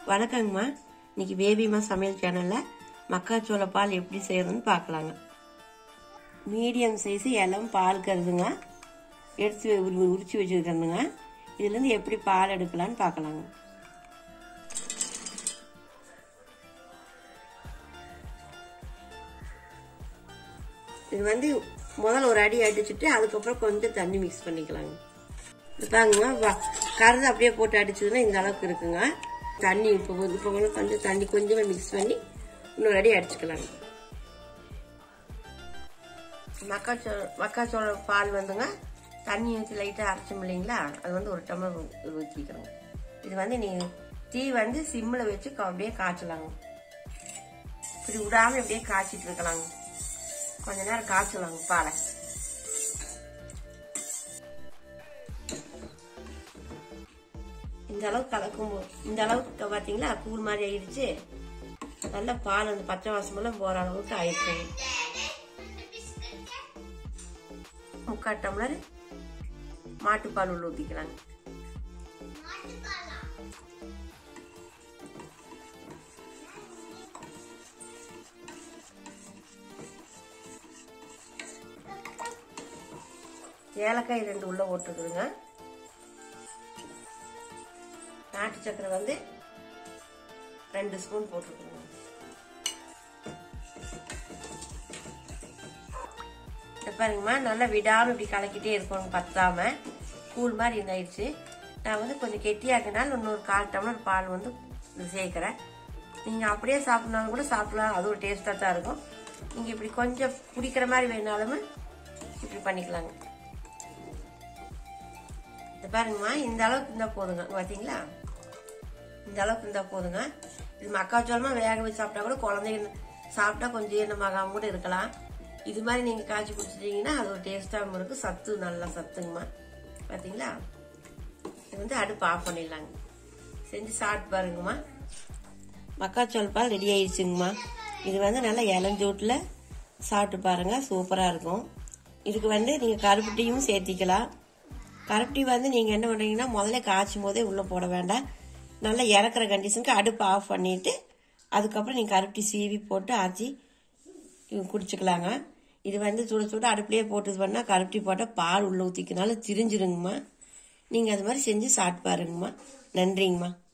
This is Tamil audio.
வணக்கங்கம்மா இன்னைக்கு பேபிமா சமையல் சேனலில் மக்காச்சோள பால் எப்படி செய்யறதுன்னு பார்க்கலாங்க மீடியம் சைஸு இளம் பால் கருதுங்க எடுத்து உரி- உரிச்சு வச்சுருக்கணுங்க இதுலேருந்து எப்படி பால் எடுக்கலான்னு பார்க்கலாங்க இது வந்து முதல்ல ஒரு அடி அடிச்சுட்டு அதுக்கப்புறம் கொஞ்சம் தண்ணி மிக்ஸ் பண்ணிக்கலாங்க இது பாருங்கம்மா வ- கருது அப்படியே போட்டு அடிச்சதுன்னா இந்த அளவுக்கு இருக்குங்க தண்ணி இப்போ இப்போ கொஞ்சம் கொஞ்சம் தண்ணி கொஞ்சமாக மிக்ஸ் பண்ணி இன்னொரு அடி அடிச்சுக்கலாங்க மக்காச்சோள மக்காச்சோள பால் வந்துங்க தண்ணி ஊற்றி லைட்டாக அரைச்சோம் இல்லைங்களா அது வந்து ஒரு டம்ளர் ஊ- ஊற்றிக்கிறோங்க இது வந்து நீங்கள் தீ வந்து சிம்மில் வச்சு க- அப்படியே காய்ச்சலாங்க இப்படி விடாமல் அப்படியே காய்ச்சிட்டு இருக்கலாங்க கொஞ்ச நேரம் காய்ச்சலாங்க பாலை இந்த அளவுக்கு கலக்கும் போ- இந்த அளவுக்கு பார்த்தீங்களா கூழ் மாதிரி ஆயிடுச்சு நல்லா பால் அந்த பச்சை வாசமெல்லாம் போகிற அளவுக்கு ஆயிடுச்சு முக்கால் டம்ளர் மாட்டுப்பால் உள்ள ஊற்றிக்கலாங்க ஏலக்காய் ரெண்டு உள்ள போட்டுருக்குதுங்க நாட்டு சக்கரை வந்து ரெண்டு ஸ்பூன் போட்டுருக்குங்க இதை பாருங்கம்மா நல்லா விடாம இப்படி கலக்கிட்டே இருக்கணும் பத்தாம கூழ் மாதிரி இருந்தாயிடுச்சு நான் வந்து கொஞ்சம் கெட்டியாக்கினாலும் இன்னொரு கால் டம்ளர் பால் வந்து இது சேர்க்குறேன் நீங்கள் அப்படியே சாப்பிட்னாலும் கூட சாப்பிடலாம் அது ஒரு டேஸ்ட்டாக தான் இருக்கும் நீங்கள் இப்படி கொஞ்சம் குடிக்கிற மாதிரி வேணாலுமே இப்படி பண்ணிக்கலாங்க இது பாருங்கம்மா இந்த அளவுக்கு இருந்தால் போதுங்க இங்க பார்த்தீங்களா இந்த அளவுக்கு இருந்தால் போதுங்க இது மக்காச்சோளமா வேக வச்சு சாப்பிட்டா கூட குழந்தைங்க சாப்பிட்டா கொஞ்சம் ஈரமாகாம கூட இருக்கலாம் இது மாதிரி நீங்கள் காய்ச்சி குடிச்சிட்டீங்கன்னா அது ஒரு டேஸ்ட்டாகவும் இருக்கும் சத்து நல்லா சத்துங்கம்மா பார்த்தீங்களா இது வந்து அடுப்பு ஆஃப் பண்ணிடலாங்க செஞ்சு சாப்பிட்டு பாருங்கம்மா மக்காச்சோள பால் ரெடி ஆயிடுச்சுங்கம்மா இது வந்து நல்லா இளஞ்சூட்டில் சாப்பிட்டு பாருங்க சூப்பராக இருக்கும் இதுக்கு வந்து நீங்கள் கருப்பட்டியும் சேர்த்திக்கலாம் கருப்பட்டி வந்து நீங்கள் என்ன பண்ணுறீங்கன்னா முதல்ல காய்ச்சும் போதே உள்ளே போட வேண்டாம் நல்லா இறக்குற கண்டிஷனுக்கு அடுப்பு ஆஃப் பண்ணிவிட்டு அதுக்கப்புறம் நீங்கள் கருப்பட்டி சீவி போட்டு ஆச்சி குடிச்சுக்கலாங்க இது வந்து சுட சுட அடுப்புலேயே போட்டு இது பண்ணால் கருப்பட்டி போட்டால் பால் உள்ள ஊற்றிக்கனால திரிஞ்சிருங்கம்மா நீங்கள் அது மாதிரி செஞ்சு சாப்பிட்டு பாருங்கம்மா நன்றிங்கம்மா